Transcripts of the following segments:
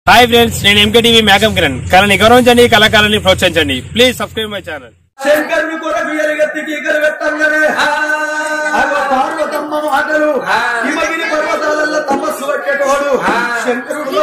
Hi friends నేను MKTV మేకం కిరణ్ కళని గౌరవించండి కళాకారాన్ని ప్రోత్సహించండి ప్లీజ్ సబ్స్క్రైబ్ మై ఛానల్ శంకరుని కొరకు ఎలుగెత్తి గీకలు పెట్టంగానే అగో పార్వతమ్మ మాటలు హిమగిరి పర్వతాలలో తపస్సు పెట్టేటోడు శంకరుడు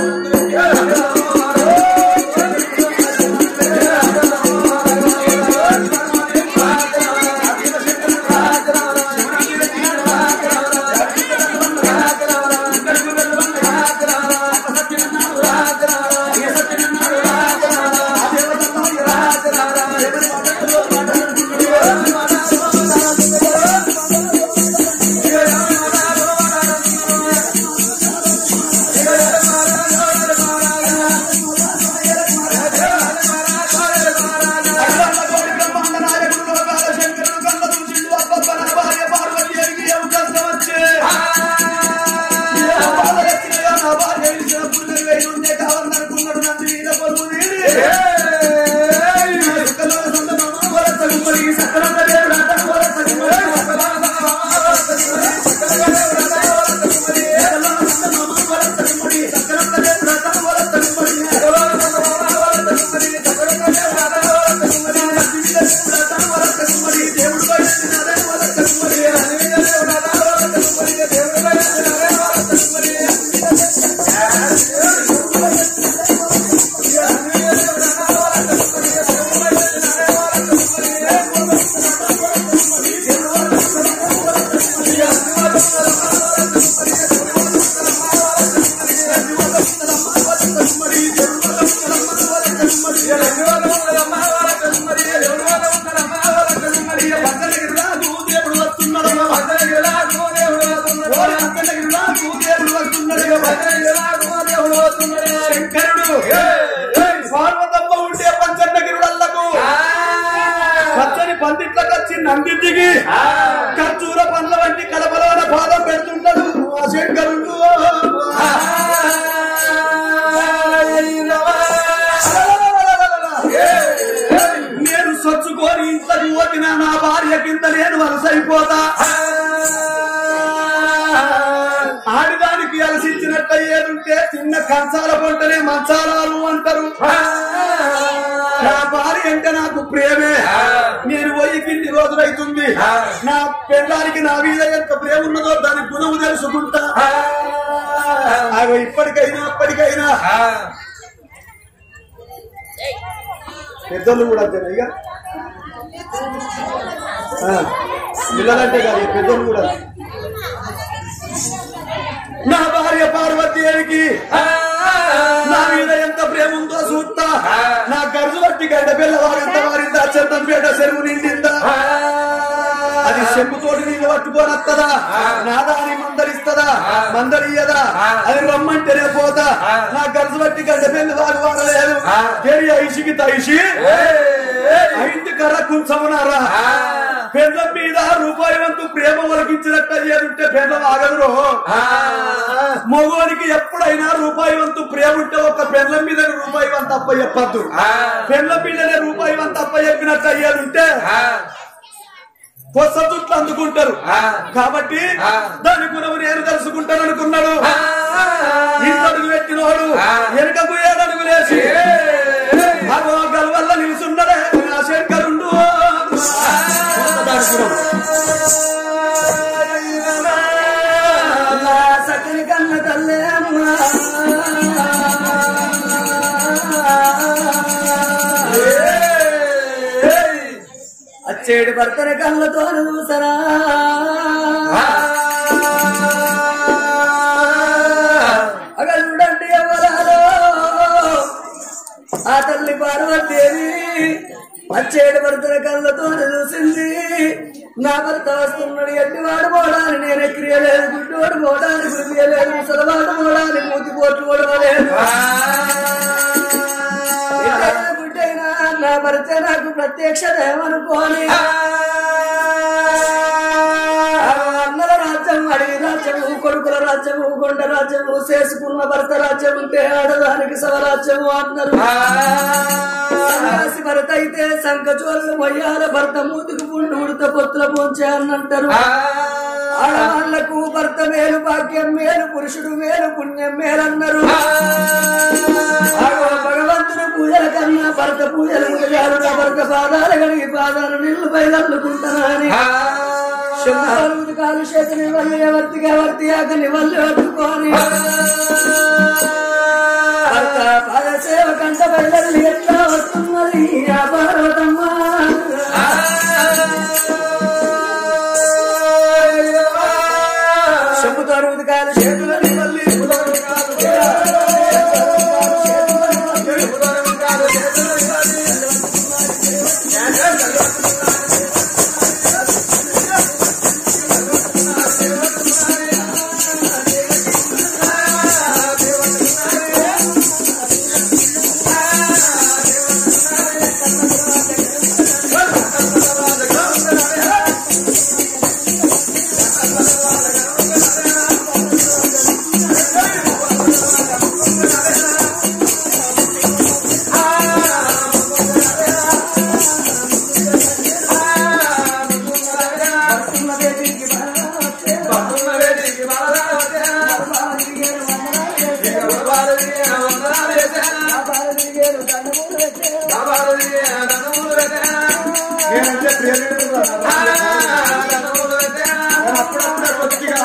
శంకరుడు పార్వతమ్మ ఉండే పంచన్నగిరుడల్లకు పచ్చని పందిట్లకు వచ్చి నంది దిగి ఖర్చూర పండ్ల వంటి కలపలవన పాదం పెడుతుంటాడు ఆ శంకరుడు నేను సొచ్చుకొని ఇంతకు పోతిన నా భార్య కింద నేను వలసైపోతా ఆడిదానికి అలసించినట్టు ఏదుంటే చిన్న కంచాల పొంటనే మంచాలాలు అంటారు నా భార్య అంటే నాకు ప్రేమే నేను పోయి కింది రోజులైతుంది నా పెళ్ళానికి నా మీద ఎంత ప్రేమ ఉన్నదో దాని గుణము తెలుసుకుంటా అగో ఇప్పటికైనా అప్పటికైనా పెద్దలు కూడా అంతేనా ఇక ఆ, పిల్లలంటే కాదు ఈ పెద్దలు కూడా నా భార్య పార్వతీదేవికి నా మీద ఎంత ప్రేమ ఉందో చూస్తా నా గర్జు బట్టి గడ్డ పిల్ల వారింత వారింత చందంపేట చెరువు నిండిందా అది చెంపుతోటి నీళ్ళు పట్టుకొని వస్తుందా నాదాని మందరిస్తుందా మందరియ్యదా అది రమ్మంటేనే పోతా నా గర్జు బట్టి గడ్డ పిల్ల వారు వాడలేదు తెరి ఐషికి తైషి ఇంటి కర్ర కూర్చోమన్నారా పెళ్ళం మీద రూపాయి వంతు ప్రేమ ఒలకించినట్టు ఏదుంటే పెళ్ళం ఆగదురో మగోనికి ఎప్పుడైనా రూపాయి వంతు ప్రేమ ఉంటే ఒక పెళ్ళం మీద రూపాయి వంత అప్ప చెప్పద్దు పెళ్ళం మీదనే రూపాయి వంత అప్ప చెప్పినట్టు అయ్యేదుంటే కొత్త చుట్లు అందుకుంటారు కాబట్టి దాని గుణము నేను తెలుసుకుంటాను అనుకున్నాడు ఇంతడుగు పెట్టినోడు వెనుకకు ఏడడుగు లేచి అగో గల్వల్ల నిలుచున్నడే నా శంకరుండు సకలి కన్న తల్లే అమ్మా అచ్చేడు భర్తన కళ్ళతో చూసరా అగ చూడండి ఎవరాలో ఆ తల్లి పార్వతీదేవి అచ్చేడు భర్తన కళ్ళతో చూసింది నా భర్త వస్తున్నాడు ఎట్టివాడు పోవడానికి నేను ఎక్కిరియలేదు గుడ్డివాడు పోవడానికి గురిపియలేదు ముసలవాడు పోవడానికి మూతి పోట్లు పోవలేదు గుడ్డైనా నా భర్త నాకు ప్రత్యక్ష దేవనుకోని అన్నల రాజ్యం అడవి రాజ్యము కొడుకుల రాజ్యము కొండ రాజ్యము చేసుకున్న భర్త రాజ్యం ఉంటే ఆడదానికి సవరాజ్యము అన్నారు సన్యాసి భర్త అయితే సంకచోళ్ళు మొయ్యాల భర్త మూతికి పుండు ఉడత పొత్తుల పోంచే అన్నంటారు ఆడవాళ్లకు భర్త మేలు భాగ్యం మేలు పురుషుడు మేలు పుణ్యం మేలన్నారు పాదాలు కడిగి పాదాలు నీళ్లు పై తల్లుకుంటానని శంకరుడు కాలు చేతుని వల్లి ఎవరికి ఎవరికి అతని వల్లి పట్టుకొని భర్త పాద సేవ కంట బయలు ఎట్లా వస్తున్నది ఆ పార్వతమ్మ చెప్పుతో అరుగుది కాలు చేతులని వల్లి నేనంటే ప్రేమికుడు అప్పుడప్పుడే కొద్దిగా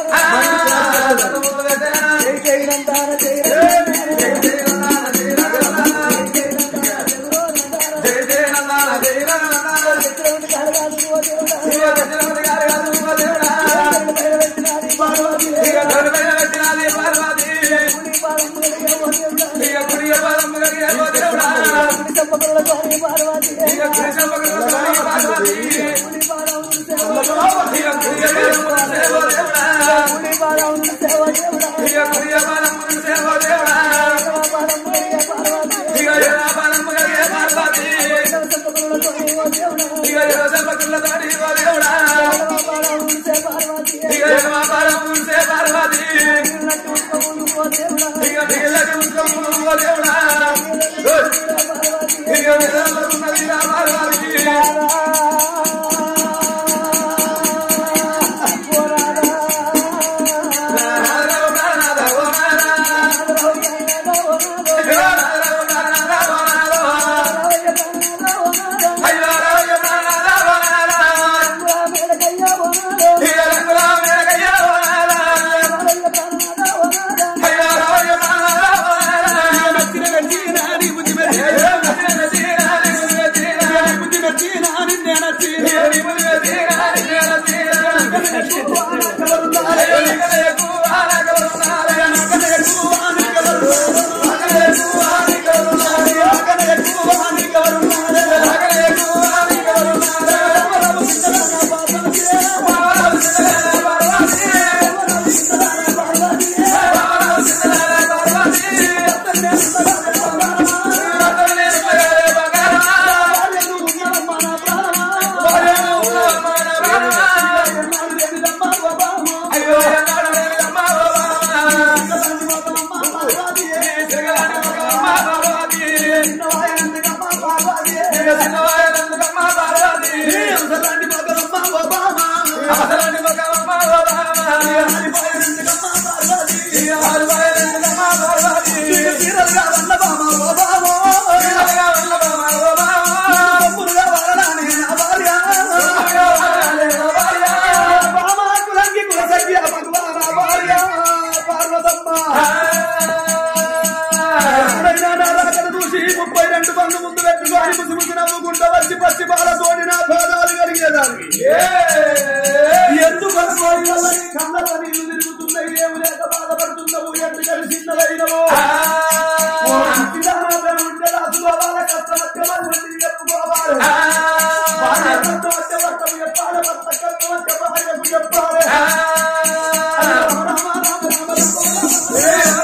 ఎప్పుడైనా నా రాకను చూసి ముప్పై రెండు పనులు ముందు పెట్టుకొని ముసి ముసి నవ్వుకుంటా వచ్చి పచ్చి పాలతోటి నా పాదాలు కడిగేదానికి ఎందుకు అనుకోని వల్ల నీ కళ్ళలో నీళ్లు తిరుగుతున్నాయి ఏమి లేక బాధపడుతున్నావు ఎంత కలిసినవైనవో ఉంటే రాజులో వాళ్ళ కష్టమత్య మంది చెప్పుకోవాలి భార్య కష్టమత్య భర్తకు చెప్పాలి భర్త కష్టమత్య భార్యకు చెప్పాలి రామ రామ రామ రామ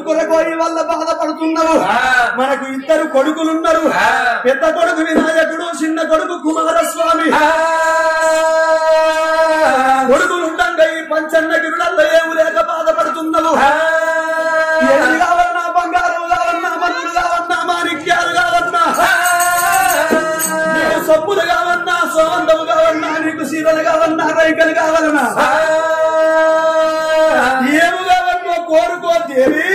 కొరకోయి వల్ల బాధపడుతున్నావు మనకు ఇద్దరు కొడుకులున్నారు పెద్ద కొడుకు వినాయకుడు చిన్న కొడుకు కుమారస్వామి కొడుకులుండంగా ఈ పంచన్న గిరుడల్లో ఏమి లేక బాధపడుతున్నావు ఏది కావన్నా బంగారం కావన్నా మనులు కావన్నా మాణిక్యాలు కావన్నా నీకు సబ్బులు కావన్నా సోమందము కావన్నా నీకు సీరలు కావన్నా రైకలు కావాలన్నా ఏమి కావన్నో కోరుకో దేవి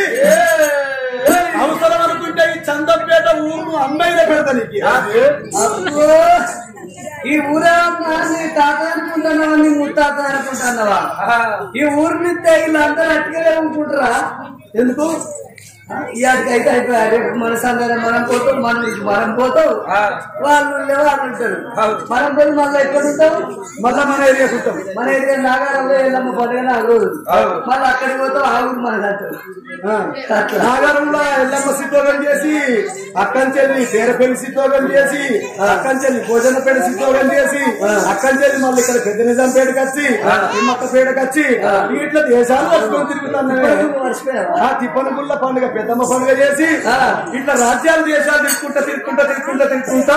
అవసరం అనుకుంటే ఈ చందంపేట ఊరు అమ్మాయిల పెడతా నీకు అబ్బో, ఈ ఊరే నీ తాత అనుకుంటున్నావా నీ ముత్తాత అనుకుంటున్నావా ఈ ఊరి నుంచి వీళ్ళందరూ అట్టుగా అనుకుంటారా ఎందుకు ఇవాటికైతే అయిపోయారు రేపు మన సందర్భం మనం పోతాం మనం మనం పోతాం వాళ్ళు ఉండే వాళ్ళు ఉంటారు మనం పోయి మళ్ళీ ఎక్కడ ఉంటాం మళ్ళా మన ఏరియాకు ఉంటాం మన ఏరియా నాగారంలో వెళ్ళమ్మ పండుగ నాకు రోజు మళ్ళీ అక్కడికి పోతాం ఆ ఊరు మనది అంటారు అట్లా నాగరంలో ఎల్లమ్మ సిద్ధోగం చేసి అక్కంచెల్లి పేరపల్లి సిద్ధోగం చేసి అక్కంచెల్లి భోజనపేట సిద్ధోగం చేసి అక్కంచెల్లి మళ్ళీ ఇక్కడ పెద్ద నిజాంపేటకి వచ్చి తిమ్మక్కపేటకి వచ్చి ఇట్లా దేశాలు పట్టుకొని తిరుగుతున్నాయి మర్చిపోయావా ఆ తిప్పనగుళ్ళ పండుగ పెద్దమ్మ పండుగ చేసి ఇట్లా రాజ్యాలు దేశాలు తిరుక్కుంటా తిరుక్కుంటా తిరుక్కుంటా తిరుక్కుంటా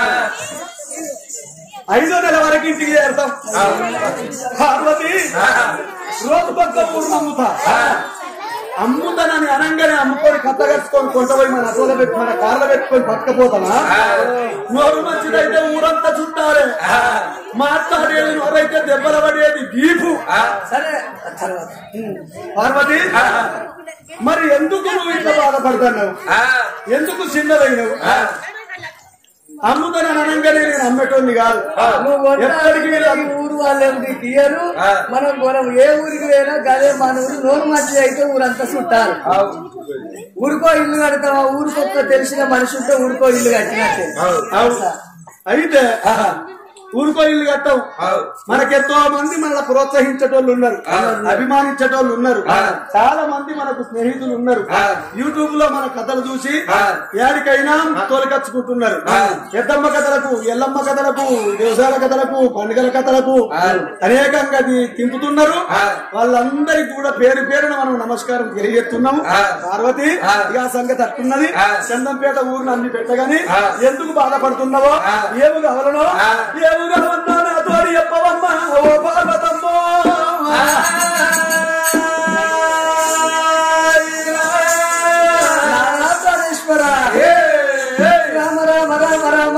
ఐదో నెల వరకు ఇంటికి చేరుతాం పార్వతి రోజు కొత్త ఊరు అమ్ముతా అమ్ముతానని అనంగానే అమ్ముకొని కథ కట్టుకొని కొంటపోయి మన అసలు పెట్టి మన కార్లో పెట్టుకొని పట్టుకపోతామా నోరు మంచిదైతే ఊరంతా చుట్టాలే మాట్లాడేది నోరైతే దెబ్బల పడేది దీపు సరే తర్వాత ఉమ్. పార్వతి మరి ఎందుకు నువ్వు ఇట్లా బాధపడుతున్నావు ఎందుకు చిన్నదైనవు అమ్ముతానని అనంగానే నేను అమ్మేటోని కాదు నువ్వు కొట్టాలి, ఎప్పటికీ ఈ ఊరు వాళ్ళు ఎవరికి తీయరు మనం మనం ఏ ఊరికి పోయినా గదే మన ఊరు నోరు మంచిది అయితే ఊరంతా చుట్టారు ఊరికో ఇల్లు కడతావా ఊరికొక్క తెలిసిన మనిషి ఉంటే ఊరికో ఇల్లు కట్టినట్టే అవును. అయితే ఊరుకో ఇల్లు కట్టాం మనకెంతో మంది మన ప్రోత్సహించేటోళ్ళు ఉన్నారు అభిమానించేటోళ్ళు ఉన్నారు చాలా మంది మనకు స్నేహితులు ఉన్నారు యూట్యూబ్ లో మన కథలు చూసి యాడికైనా తోలికచ్చుకుంటున్నారు పెద్దమ్మ కథలకు ఎల్లమ్మ కథలకు వ్యవసాయ కథలకు పండుగల కథలకు అనేకంగా ది- తింపుతున్నారు వాళ్ళందరికీ కూడా పేరు పేరున మనం నమస్కారం తెలియజేస్తున్నాము పార్వతి ఇక ఆ సంగతి అట్టున్నది చందంపేట ఊరిని అన్ని పెట్టగాని ఎందుకు బాధపడుతున్నావో ఏమి కావాలనో ఏమి కావన్నా నాతో చెప్పవమ్మా ఓ పార్వతమ్మో రామేశ్వర రామ రామ రామ రామ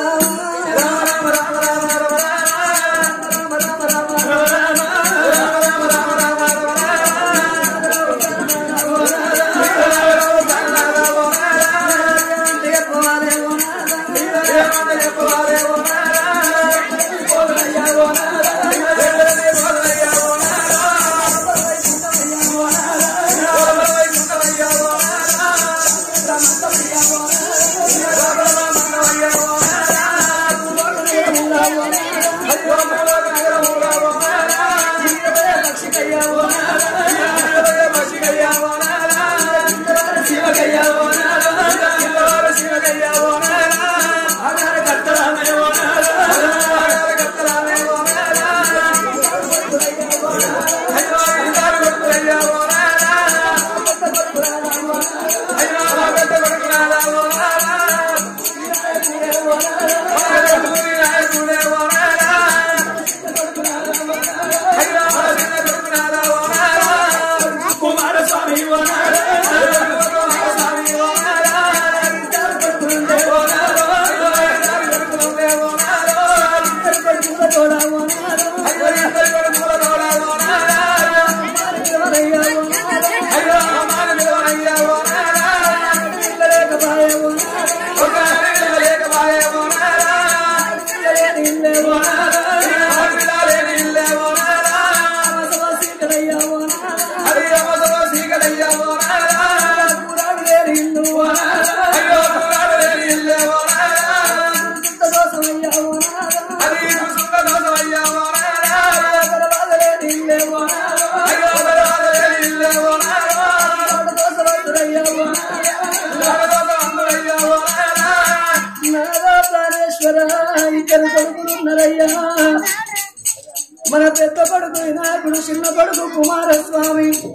ఇద్దరు కొడుకులు ఉన్నారయ్యా మన పెద్ద కొడుకు వినాయకుడు చిన్న కొడుకు కుమారస్వామి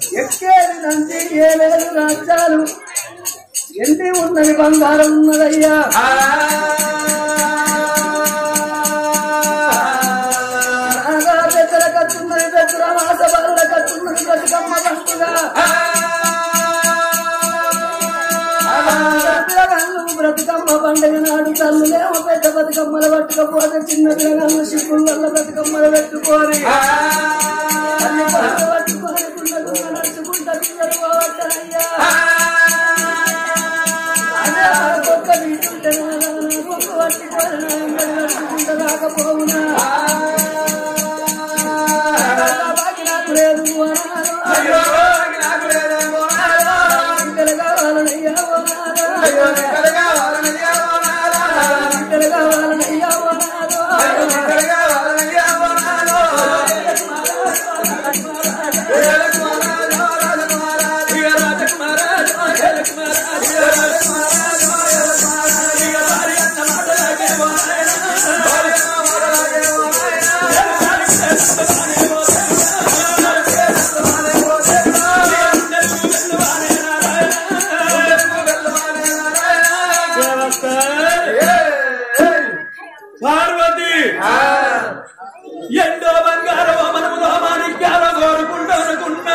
ఎక్కేది నంది ఏలేరు రాజ్యాలు ఎండి ఉన్నది బంగారం ఉన్నదయ్యా నాగా పెద్దల కట్టున్నది పెద్దల మాస బల్ల కట్టున్నది బతుకమ్మ పండుగ పిల్లగాళ్ళు బ్రతుకమ్మ పండుగ నాడు తల్లులేమో పెద్ద బతుకమ్మలు పట్టుకపోతే చిన్న పిల్లగాళ్ళు సిగ్గుళ్ళ బతుకమ్మలు పెట్టుకోని అన్ని పనులు పట్టుకొని గుండ గుండ నడుచుకుంటా పిల్లలు పోవద్దయ్యా. అదే ఆడకొక్క వీటుంటే నా గొప్ప పట్టుకొని నా వెంబడి నడుచుకుంటా రాకపోవునా బాకి నాకు లేదు అనాలో. బిడ్డలు కావాలనయ్యా ఓనాలో. బిడ్డలు కావాలనయ్యా ఓనాలో. పార్వతి ఎండో బంగారం మనములో మాణిక్యాల కోరుకుంటానుకున్నా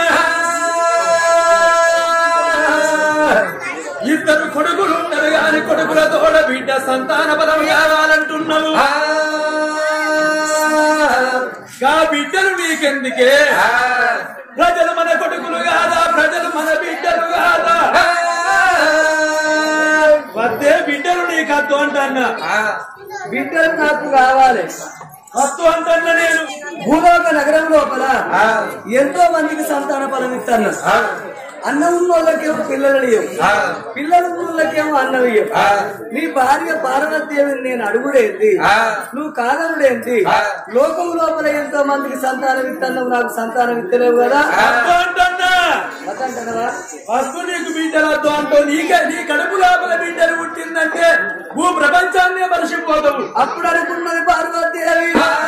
ఇద్దరు కొడుకులు ఉన్నారు గాని కొడుకుల తోడ బిడ్డ సంతాన బలం కావాలంటున్నావు గా బిడ్డలు నీకెందుకే ప్రజలు మన కొడుకులు కాదా ప్రజలు మన బిడ్డలు కాదా వద్దే బిడ్డలు నీకు అద్దు అంటన్నా బిడ్డలు నాకు కావాలి అద్దు అంటన్నా నేను భూలోక నగరం లోపల ఎంతో మందికి సంతాన ఫలం ఇస్తాను అన్నం ఉన్న వాళ్ళకేమో పిల్లలు ఇయ్యవు పిల్లలు ఉన్న వాళ్ళకేమో అన్నం ఇయ్యవు నీ భార్య పార్వతీదేవిని నేను అడుగుడేంటి నువ్వు కాదనుడేంటి లోకం లోపల ఎంతో మందికి సంతానం ఇస్తున్నావు నాకు సంతానం ఇస్తలేవు కదా అద్దు అంటన్నా వద్దంటావా ఫస్ట్ నీకు బిడ్డలు వద్దు అంటూ నీకే నీ కడుపు లోపల బిడ్డలు పుట్టిందంటే భూ ప్రపంచాన్నే మరిచిపోతావు అప్పుడు అనుకున్నది పార్వతీదేవి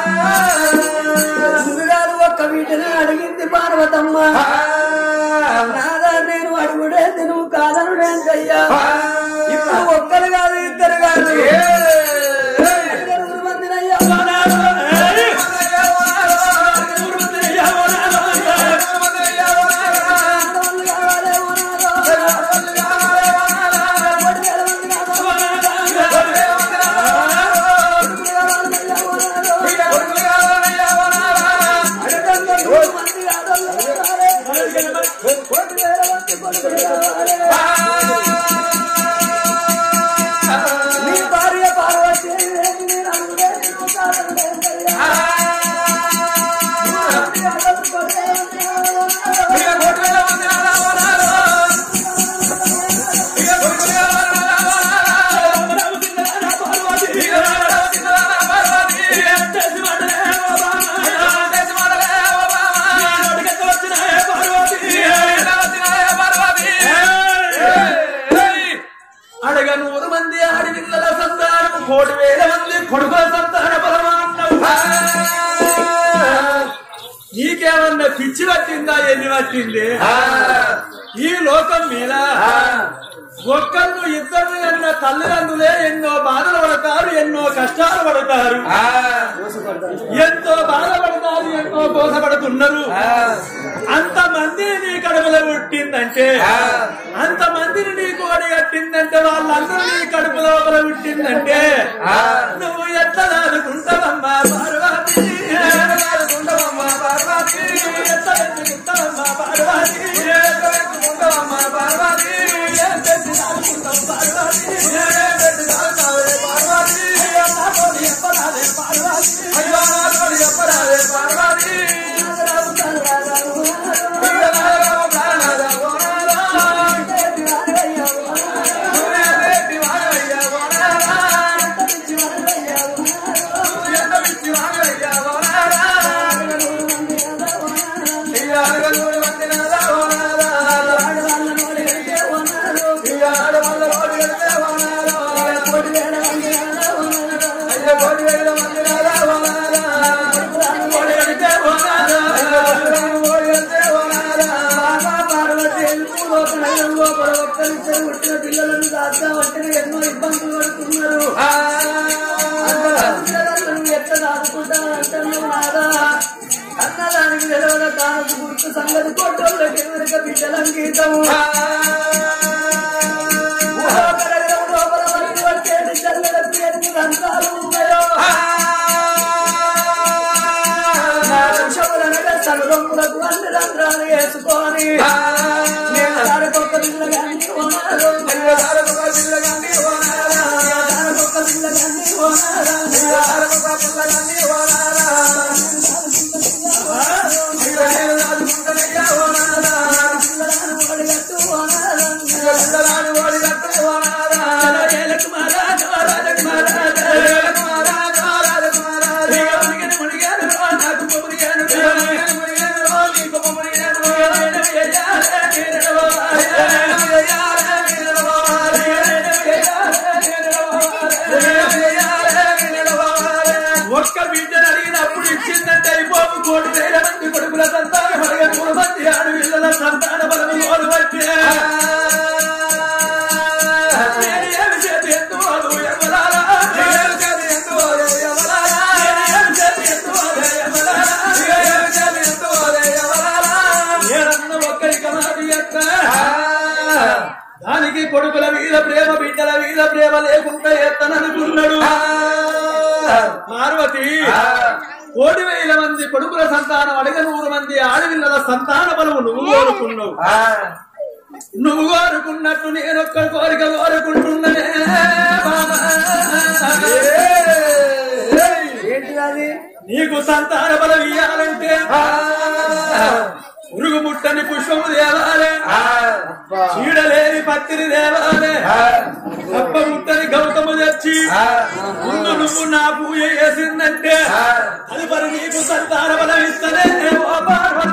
ముందుగా ఒక్క వీటిని అడిగింది పార్వతమ్మ నాదా నేను అడుగుడేంది నువ్వు కాదనుడేంటయ్యా ఇప్పుడు ఒక్కరు కాదు ఇద్దరు కాదు నలుగురు మందినయ్యా. ఆడవాళ్ళు కావాలేమో నాదో. పదివేల మంది కాదో. కొడుకులు కావాలయ్యా ఓ నాదో. అడగంగా నూరు మంది కాదోళ్ళు కావాలి. పదివేల మంది కొడుకులు కావాలి. నీ భార్య పార్వతి ఏంటి నేను అడుగుడేంటి నువ్వు కాదనుడేంటయ్యా. నూరు మంది కాదోళ్ళు పదివేల మంది కావాలి. అడగ నూరు మంది ఆడి పిల్లల సంతానం కోటి వేల మంది కొడుకుల సంతాన బలమాన్నవు నీకేమన్నా పిచ్చి పట్టిందా ఎన్ని పట్టింది ఈ లోకం మీద ఒక్కళ్ళు ఇద్దరు అన్న తల్లిదండ్రులే ఎన్నో బాధలు పడతారు ఎన్నో కష్టాలు పడతారు ఎంతో బాధపడతారు ఎంతో కోసపడుతున్నారు అంత మందిని నీ కడుపులో పుట్టిందంటే అంత మందిని నీ కోడి కట్టిందంటే వాళ్ళందరూ నీ కడుపు లోపల పుట్టిందంటే నువ్వు ఎట్లా దాదుకుంటావమ్మా పార్వతి ఎట్లా దాదుకుంటావమ్మా పార్వతి ఎట్లా దాదుకుంటావమ్మా పార్వతి ఎట్లా దాదుకుంటావమ్మా పార్వతి ఏం చేసి దాదుకుంటావు పార్వతి ఏం చేసి దాదుతావే పార్వతి అయ్యో నా తోడి చెప్పరాదే పార్వతి అయ్యో నా తోడి చెప్పరాదే పార్వతి సంతానం లోపల ఒక్కరిద్దరు పుట్టిన పిల్లలను దాచామంటే ఎన్నో ఇబ్బందులు పడుతున్నారు పిల్లలను ఎట్లా దాచుకుంటాను అంటున్నావు నాదా అన్నదానికి నిలవన కానకు గుర్తు సంగతి కొట్టోళ్ళకి ఎవరిక బిడ్డల గీతము లోపల వరకు వచ్చేది చల్లలకు ఎన్ని రంధ్రాలు ఉన్నాయో వంశములనగా సర్వములకు అన్ని రంధ్రాలు వేసుకొని నేను దారికొక్క పిల్లగాన్ని ఓనారు. దారికొక్క పిల్లగాన్ని ఓనారా. పిల్లగాని ఓడిగట్టు ఓనారా. ఏలకు మహారాజా, రాజకు మహారాజా. మునిగాను, మునిగాను, నాకు మునిగాను, నీకు మునిగాను. ఏయాలే, నీరడవా. ఒక్క బిడ్డను అడిగినప్పుడు ఇచ్చిందంటే అయిపోపు కోటి వేల మంది కొడుకుల సంతానం అడిగిన మూడు మంది ఆడపిల్లల సంతాన బలము కోరు వచ్చే నేను ఏమి చేతి ఎత్తువాడు ఎవరాలా? నేను చేతి ఎత్తువాడు ఎవరాలా? నేను ఏమి చేతి ఎత్తువాడు ఎవరాలా? నేను ఏమి చేతి ఎత్తువాడు ఎవరాలా? నేనన్న ఒక్కరికి మాది ఎక్క దానికి కొడుకుల మీద ప్రేమ బిడ్డల మీద ప్రేమ లేకుండా ఎత్తననుకున్నాడు పార్వతి కోటి వేల మంది కొడుకుల సంతానం అడగ నూరు మంది ఆడపిల్లల సంతాన బలము నువ్వు కోరుకున్నావు నువ్వు కోరుకున్నట్టు నేను ఒక్క కోరిక కోరుకుంటున్ననే బాబా. ఏంటిది అది నీకు సంతాన బలం ఇయ్యాలంటే పురుగు ముట్టని పుష్పము దేవాలే చీడలేని పత్తిని దేవాలే తప్ప ముట్టని గౌతము తెచ్చి ముందు నువ్వు నా పూజ చేసిందంటే అది మరి నీకు సంతాన బలం ఇస్తనే ఓ పార్వతి.